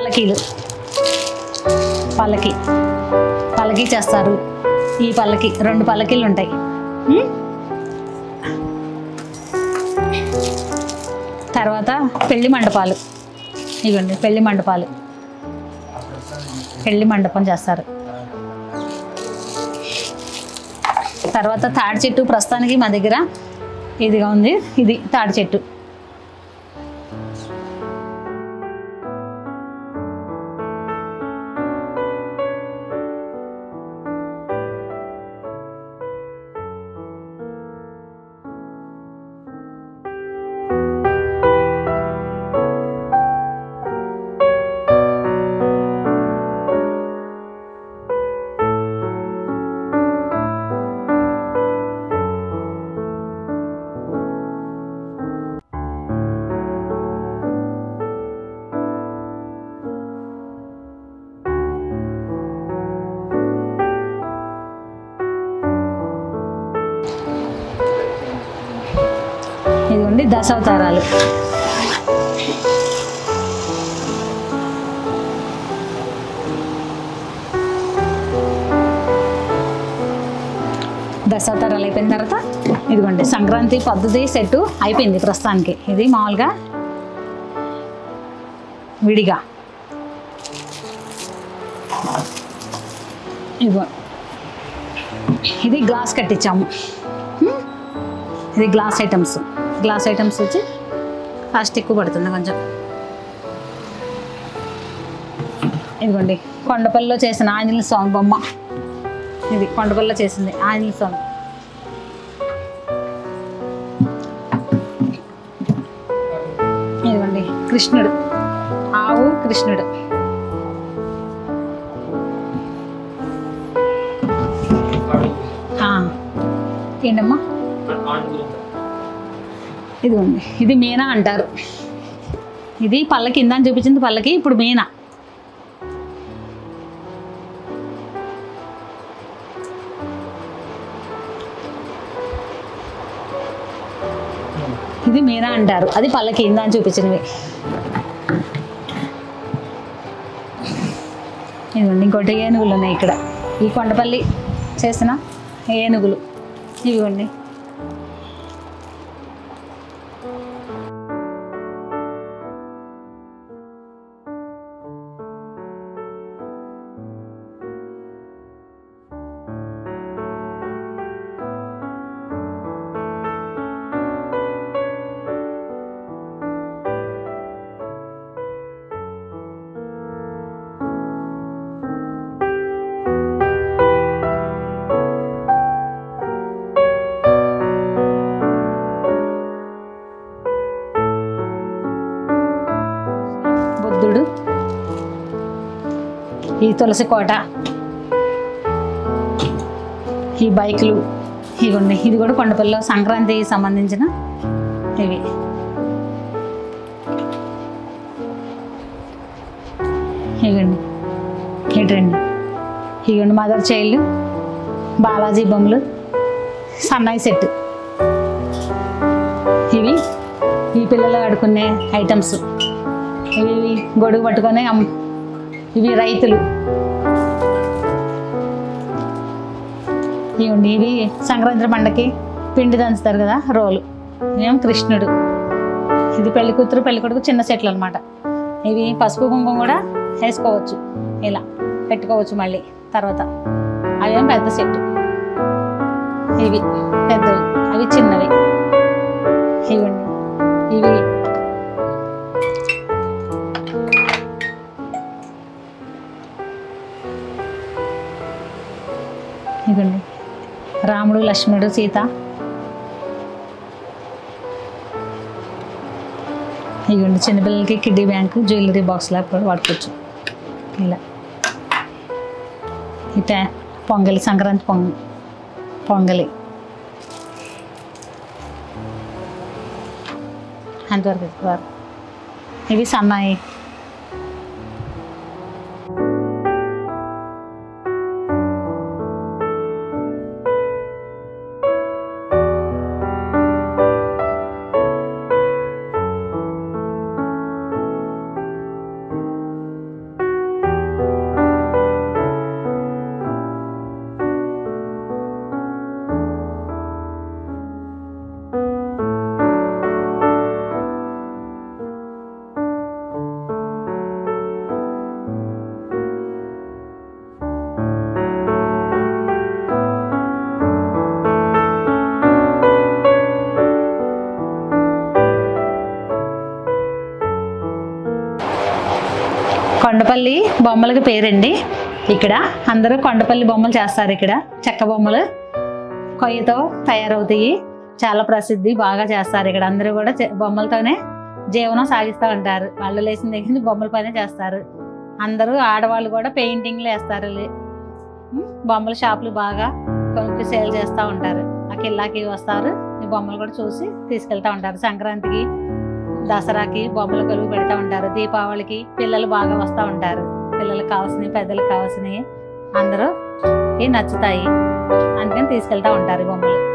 పల్లకీలు పల్లకి పల్లకి చేస్తారు ఈ పల్లకి రెండు పల్లకీలు ఉంటాయి ఉం? తర్వాత పెళ్లి మండపాలు ఇవ్వండి పెళ్లి మండపాలు పెళ్లి మండపం చేస్తారు తర్వాత తాడి చెట్టు ప్రస్తుతానికి మా దగ్గర ఇదిగా ఉంది ఇది తాడి చెట్టు ఇదిగోండి దశావతారాలు దశావతారాలు అయిపోయిన తర్వాత ఇదిగోండి సంక్రాంతి పద్ధతి సెట్ అయిపోయింది ప్రస్తుతానికి ఇది మామూలుగా విడిగా ఇదిగో ఇది గ్లాస్ కట్టించాము హ్మ్? ఇది గ్లాస్ ఐటమ్స్ గ్లాస్ ఐటమ్స్ వచ్చి కాస్ట్ ఎక్కువ పడుతుంది కొంచెం ఇదిగోండి కొండపల్లిలో చేసిన ఆంజనేయ స్వామి బొమ్మ ఇది కొండపల్లిలో చేసింది ఆంజనేయ స్వామి ఇదిగోండి కృష్ణుడు ఆవు కృష్ణుడు ఆ, ఏంటమ్మా ఇదిగోండి ఇది మీనా అంటారు ఇది పల్లకి ఇందని చూపించింది పల్లకి ఇప్పుడు మీనా ఇది మీనా అంటారు అది పల్లకి ఇందని చూపించినవి ఇదిగోండి ఇంకోటి ఏనుగులు ఉన్నాయి ఇక్కడ ఈ కొండపల్లి చేసిన ఏనుగులు ఇవిగోండి బుద్ధుడు ఈ తులసి కోట ఈ బైకులు ఇవి ఇది కూడా కొండపల్లిలో సంక్రాంతికి సంబంధించిన ఇవి ఇవ్వండి ఇటండి ఇవ్వండి మదర్ చైల్డ్ బాలాజీ బొమ్మలు సన్నాయి సెట్ ఇవి ఈ పిల్లలు ఆడుకునే ఐటమ్స్ ఇవి ఇవి గొడుగు పట్టుకొని అమ్ ఇవి రైతులు ఇవ్వండి ఇవి సంక్రాంతి పండగకి పిండి దంచుతారు కదా రోలు ఏం కృష్ణుడు ఇది పెళ్లి కూతురు పెళ్లి కొడుకు చిన్న సెట్లు అనమాట ఇవి పసుపు కుంకుమ కూడా వేసుకోవచ్చు ఇలా పెట్టుకోవచ్చు మళ్ళీ తర్వాత అవేం పెద్ద సెట్ ఇవి పెద్దవి అవి చిన్నవి ఇవ్వండి ఇవి ఇదండి రాముడు లక్ష్మణుడు సీత ఇవ్వండి చిన్నపిల్లలకి కిడ్డీ బ్యాంక్ జ్యువెలరీ బాక్స్లా కూడా వాడుకోవచ్చు ఇలా ఇట పొంగలి సంక్రాంతి పొంగ పొంగలి అంతవరకు ఇస్తారు ఇవి సన్నాయి కొండపల్లి బొమ్మలకి పేరండి ఇక్కడ అందరూ కొండపల్లి బొమ్మలు చేస్తారు ఇక్కడ చెక్క బొమ్మలు కొయ్యతో తయారవుతాయి చాలా ప్రసిద్ధి బాగా చేస్తారు ఇక్కడ అందరూ కూడా చె- బొమ్మలతోనే జీవనం సాగిస్తూ ఉంటారు వాళ్ళు లేచిన దగ్గర నుంచి బొమ్మల పైన చేస్తారు అందరూ ఆడవాళ్ళు కూడా పెయింటింగ్లు వేస్తారు లే- ఉం? బొమ్మల షాపులు బాగా కొనుక్కి సేల్ చేస్తూ ఉంటారు ఆ కిల్లాకి వస్తారు ఈ బొమ్మలు కూడా చూసి తీసుకెళ్తా ఉంటారు సంక్రాంతికి దసరాకి బొమ్మలు కొలువు పెడతా ఉంటారు దీపావళికి పిల్లలు బాగా వస్తూ ఉంటారు పిల్లలకు కావాల్సినవి పెద్దలకు కావాల్సినవి అందరూ నచ్చుతాయి అందుకని తీసుకెళ్తా ఉంటారు ఈ బొమ్మలు